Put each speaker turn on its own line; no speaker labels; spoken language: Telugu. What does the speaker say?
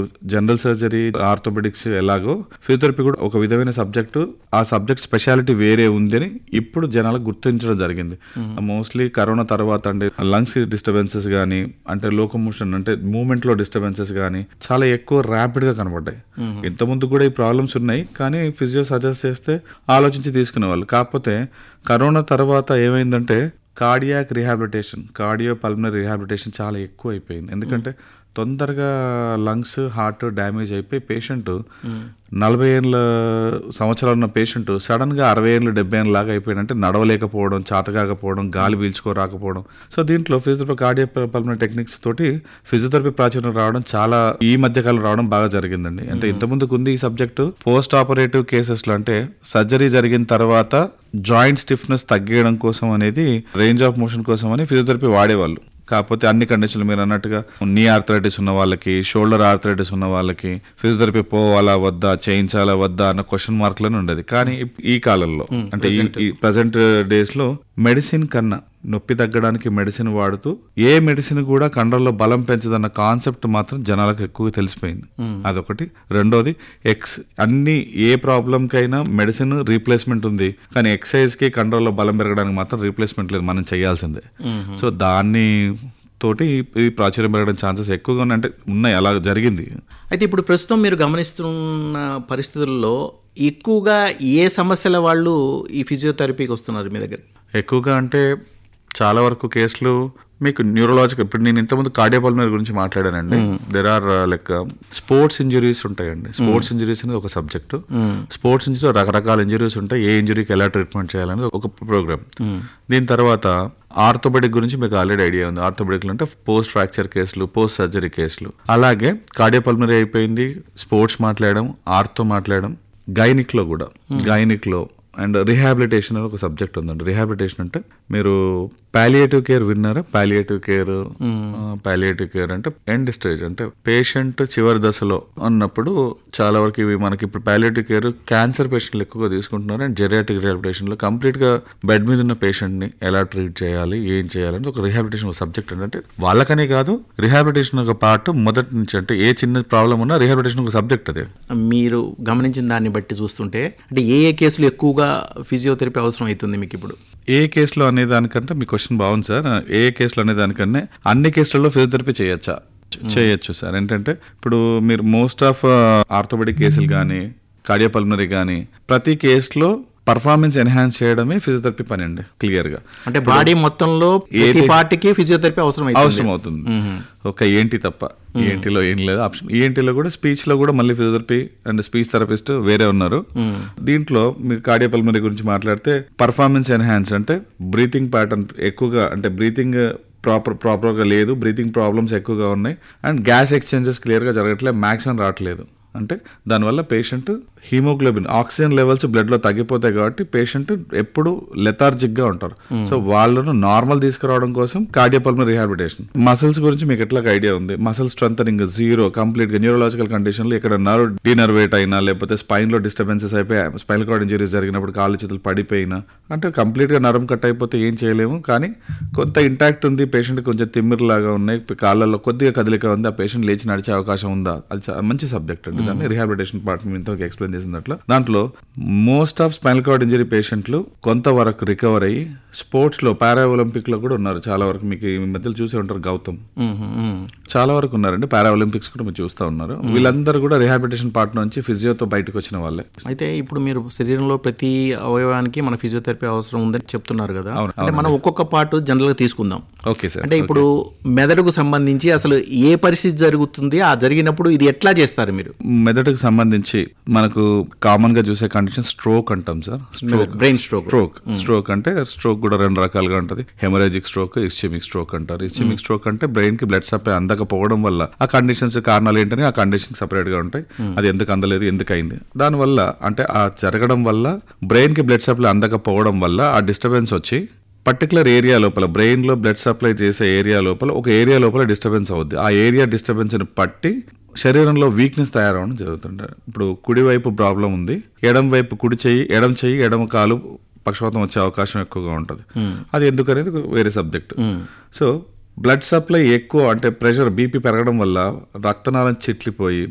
జనరల్ సర్జరీ ఆర్థోపెడిక్స్ ఎలాగో ఫిజియోథెరపీ కూడా ఒక విధమైన సబ్జెక్టు ఆ సబ్జెక్ట్ స్పెషాలిటీ వేరే ఉందని ఇప్పుడు జనాలకు గుర్తించడం జరిగింది మోస్ట్లీ కరోనా తర్వాత అంటే లంగ్స్ డిస్టర్బెన్సెస్ కానీ అంటే లోకమోషన్ అంటే మూమెంట్ లో డిస్టర్బెన్సెస్ కానీ చాలా ఎక్కువ ర్యాపిడ్ గా కనబడ్డాయి ఇంతకుముందు కూడా ఈ ప్రాబ్లమ్స్ ఉన్నాయి కానీ ఫిజియో సజెస్ట్ చేస్తే ఆలోచించి తీసుకునే వాళ్ళు కాకపోతే కరోనా తర్వాత ఏమైందంటే cardiac rehabilitation cardio pulmonary rehabilitation చాలా ఎక్కువ అయిపోయింది ఎందుకంటే తొందరగా లంగ్స్ హార్ట్ డ్యామేజ్ అయిపోయి పేషెంట్ నలభై ఏళ్ళ సంవత్సరాలు ఉన్న పేషెంట్ సడన్ గా అరవై ఏళ్ళు డెబ్బై ఏళ్ళ లాగా అయిపోయాడు అంటే నడవలేకపోవడం చాతకాకపోవడం గాలి పీల్చుకోరాకపోవడం సో దీంట్లో ఫిజియోథెరపీ కార్డియో పల్మనరీ టెక్నిక్స్ తోటి ఫిజియోథెరపీ ప్రాచుర్యం రావడం చాలా ఈ మధ్య కాలం రావడం బాగా జరిగిందండి అంటే ఇంతకుముందుకు ఉంది ఈ సబ్జెక్టు పోస్ట్ ఆపరేటివ్ కేసెస్ లో అంటే సర్జరీ జరిగిన తర్వాత జాయింట్ స్టిఫ్నెస్ తగ్గడం కోసం అనేది రేంజ్ ఆఫ్ మోషన్ కోసం అని ఫిజియోథెరపీ వాడేవాళ్ళు కాకపోతే అన్ని కండిషన్లు మీరు అన్నట్టుగా నీ ఆర్థరైటిస్ ఉన్న వాళ్ళకి షోల్డర్ ఆర్థరైటిస్ ఉన్న వాళ్ళకి ఫిజియోథెరపీ పోవాలా వద్దా చేయించాలా వద్దా అన్న క్వశ్చన్ మార్క్లోనే ఉండేది కానీ ఇప్- ఈ కాలంలో అంటే ఈ ప్రజెంట్ డేస్ లో మెడిసిన్ కన్నా నొప్పి తగ్గడానికి మెడిసిన్ వాడుతూ ఏ మెడిసిన్ కూడా కండల్లో బలం పెంచదన్న కాన్సెప్ట్ మాత్రం జనాలకు ఎక్కువ తెలిసిపోయింది అదొకటి రెండోది ఎక్స్ అన్ని ఏ ప్రాబ్లం కైనా మెడిసిన్ రీప్లేస్మెంట్ ఉంది కానీ ఎక్సైజ్ కి కండల్లో బలం పెరగడానికి మాత్రం రీప్లేస్మెంట్ లేదు మనం చేయాల్సిందే సో దాన్ని తోటి ఈ ప్రాచుర్యం పెరగడం ఛాన్సెస్ ఎక్కువగా ఉన్నాయి అంటే ఉన్నాయి అలా జరిగింది
అయితే ఇప్పుడు ప్రస్తుతం మీరు గమనిస్తున్న పరిస్థితుల్లో ఎక్కువగా ఏ సమస్యల వాళ్ళు ఈ ఫిజియోథెరపీకి వస్తున్నారు మీ దగ్గర
ఎక్కువగా అంటే చాలా వరకు కేసులు మీకు న్యూరలాజికల్ ఇప్పుడు నేను ఇంతకుముందు కార్డియోపల్మరీ గురించి మాట్లాడానండి there are like sports injuries ఉంటాయండి స్పోర్ట్స్ ఇంజురీస్ అనేది ఒక సబ్జెక్టు స్పోర్ట్స్ ఇంజురీస్ రకరకాల ఇంజురీస్ ఉంటాయి ఏ ఇంజురీకి ఎలా ట్రీట్మెంట్ చేయాలనేది ఒక ప్రోగ్రామ్ దీని తర్వాత ఆర్థోపెడిక్ గురించి మీకు ఆల్రెడీ ఐడియా ఉంది ఆర్థోపెడిక్ అంటే పోస్ట్ ఫ్రాక్చర్ కేసులు పోస్ట్ సర్జరీ కేసులు అలాగే కార్డియోపల్మరీ అయిపోయింది స్పోర్ట్స్ మాట్లాడడం ఆర్థో మాట్లాడడం గైనిక్ లో కూడా గైనిక్ లో అండ్ రిహాబిలిటేషన్ అని ఒక సబ్జెక్ట్ ఉందండి రిహాబిలిటేషన్ అంటే మీరు పాలియేటివ్ కేర్ విన్నారా పాలియేటివ్ కేర్ పాలియేటివ్ కేర్ అంటే ఎండ్ స్టేజ్ అంటే పేషెంట్ చివరి దశలో ఉన్నప్పుడు చాలా వరకు ఇవి మనకి ఇప్పుడు పాలియేటివ్ కేర్ క్యాన్సర్ పేషెంట్లు ఎక్కువగా తీసుకుంటున్నారు అండ్ జెరియాటిక్ రిహాబిలిటేషన్ లో కంప్లీట్ గా బెడ్ మీద ఉన్న పేషెంట్ ని ఎలా ట్రీట్ చేయాలి ఏం చేయాలని ఒక రిహాబిలిటేషన్ ఒక సబ్జెక్ట్ అంటే వాళ్ళకనే కాదు రిహాబిలిటేషన్ ఒక పార్ట్ మొదటి నుంచి అంటే ఏ చిన్న ప్రాబ్లం ఉన్నా రిహాబిలిటేషన్ ఒక సబ్జెక్ట్ అదే
మీరు గమనించిన దాన్ని బట్టి చూస్తుంటే అంటే ఏ ఏ కేసులు ఎక్కువగా ఫిజియోథెరపీ అవసరం అవుతుంది మీకు ఇప్పుడు
ఏ కేసులో అనే దానికంటే మీ క్వశ్చన్ బాగుంది సార్ ఏ కేసులో అనే దానికన్నా అన్ని కేసులలో ఫిజియోథెరపీ చేయొచ్చా చేయొచ్చు సార్ ఏంటంటే ఇప్పుడు మీరు మోస్ట్ ఆఫ్ ఆర్థోపెడిక్ కేసులు కానీ కార్డియోపల్మరీ కానీ ప్రతి కేసులో పర్ఫార్మెన్స్ ఎన్హాన్స్ చేయడమే ఫిజియోథెరపీ పని అండి క్లియర్ గా
అంటే బాడీ మొత్తంలో ప్రతి పార్టీకి ఫిజియోథెరపీ అవసరం అవుతుంది
అవసరం అవుతుంది ఒక ఏంటి తప్ప ఏంటిలో ఏం లేదు ఆప్షన్ ఏంటిలో కూడా స్పీచ్ లో కూడా మళ్ళీ ఫిజియోథెరపీ అండ్ స్పీచ్ థెరపిస్ట్ వేరే ఉన్నారు దీంట్లో మీరు కార్డియోపల్మరీ గురించి మాట్లాడితే పర్ఫార్మెన్స్ ఎన్హాన్స్ అంటే బ్రీతింగ్ ప్యాటర్న్ ఎక్కువగా అంటే బ్రీతింగ్ ప్రాపర్ ప్రాపర్గా లేదు బ్రీతింగ్ ప్రాబ్లమ్స్ ఎక్కువగా ఉన్నాయి అండ్ గ్యాస్ ఎక్స్చేంజెస్ క్లియర్గా జరగట్లేదు మ్యాక్సిమం రావట్లేదు అంటే దానివల్ల patient haemoglobin oxygen levels blood లో తగ్గిపోతాయి కాబట్టి పేషెంట్ ఎప్పుడు లెథార్జిక్ గా ఉంటారు సో వాళ్ళను నార్మల్ తీసుకురావడం కోసం కార్డియోపల్మరీ రిహాబిలిటేషన్ మసిల్స్ గురించి మీకు ఎట్లా ఐడియా ఉంది మసిల్ స్ట్రెంగ్ జీరో కంప్లీట్ గా న్యూరలాజికల్ కండిషన్ లో ఇక్కడ నర్వ్ డినర్వేట్ అయినా లేకపోతే స్పైన్ లో డిస్టర్బెన్సెస్ అయిపోయి స్పైనల్ కార్డ్ ఇంజరీస్ జరిగినప్పుడు కాళ్ళు చేతులు పడిపోయినా అంటే కంప్లీట్ గా నరం కట్ అయిపోతే ఏం చేయలేము కానీ కొంత ఇంటాక్ట్ ఉంది పేషెంట్ కొంచెం తిమ్మిరి లాగా ఉన్నాయి కాళ్ళల్లో కొద్దిగా కదలిక ఉంది ఆ పేషెంట్ లేచి నడిచే అవకాశం ఉందా అది చాలా మంచి సబ్జెక్ట్ అండి దాన్ని రిహాబిలిటేషన్ పార్ట్ మీ ఇంతవరకు ఎక్స్ప్లెయిన్ చేసినట్లు దాంట్లో most of spinal cord injury పేషెంట్లు కొంతవరకు రికవర్ అయ్యి స్పోర్ట్స్ లో పారా ఒలింపిక్ లో కూడా ఉన్నారు చాలా వరకు మీకు ఈ మధ్యలో చూసే ఉంటారు గౌతమ్ చాలా వరకు ఉన్నారండి పారా ఒలింపిక్స్ కూడా మీరు చూస్తూ ఉన్నారు వీళ్ళందరూ కూడా రిహాబిలిటేషన్ పార్ట్ నుంచి ఫిజియోతో బయటకు వచ్చిన వాళ్ళే
అయితే ఇప్పుడు మీరు శరీరంలో ప్రతి అవయవానికి మన ఫిజియోథెరపీ అవసరం ఉందని చెప్తున్నారు కదా అంటే మనం ఒక్కొక్క పార్ట్ జనరల్ గా తీసుకుందాం
ఓకే సార్
అంటే ఇప్పుడు మెదడుకు సంబంధించి అసలు ఏ పరిస్థితి జరుగుతుంది ఆ జరిగినప్పుడు ఇది ఎట్లా చేస్తారు మీరు
మెదడుకు సంబంధించి మనకు కామన్ గా చూసే కండిషన్ స్ట్రోక్ అంటాం sir stroke
brain stroke
stroke stroke అంటే స్ట్రోక్ కూడా రెండు రకాలుగా ఉంటుంది హెమరేజిక్ స్ట్రోక్ ఇస్చెమిక్ స్ట్రోక్ అంటారు ఇస్చెమిక్ స్ట్రోక్ అంటే బ్రెయిన్ కి బ్లడ్ సప్లై అందకపోవడం వల్ల ఆ కండిషన్స్ కారణాలు ఏంటని ఆ కండిషన్ సపరేట్ గా ఉంటాయి అది ఎందుకు అందలేదు ఎందుకు అయింది దానివల్ల అంటే ఆ జరగడం వల్ల బ్రెయిన్ కి బ్లడ్ సప్లై అందకపోవడం వల్ల ఆ డిస్టర్బెన్స్ వచ్చి పర్టికులర్ ఏరియా లోపల బ్రెయిన్ లో బ్లడ్ సప్లై చేసే ఏరియా లోపల ఒక ఏరియా లోపల డిస్టర్బెన్స్ అవుద్ది ఆ ఏరియా డిస్టర్బెన్స్ ని పట్టి శరీరంలో వీక్నెస్ తయారవడం జరుగుతుంటారు ఇప్పుడు కుడివైపు ప్రాబ్లం ఉంది ఎడం వైపు కుడి చెయ్యి ఎడం చెయ్యి ఎడమ కాలు పక్షపాతం వచ్చే అవకాశం ఎక్కువగా ఉంటుంది అది ఎందుకనేది వేరే సబ్జెక్ట్ సో బ్లడ్ సప్లై ఎక్కువ అంటే ప్రెషర్ బీపీ పెరగడం వల్ల రక్తనాళం చిట్లిపోయి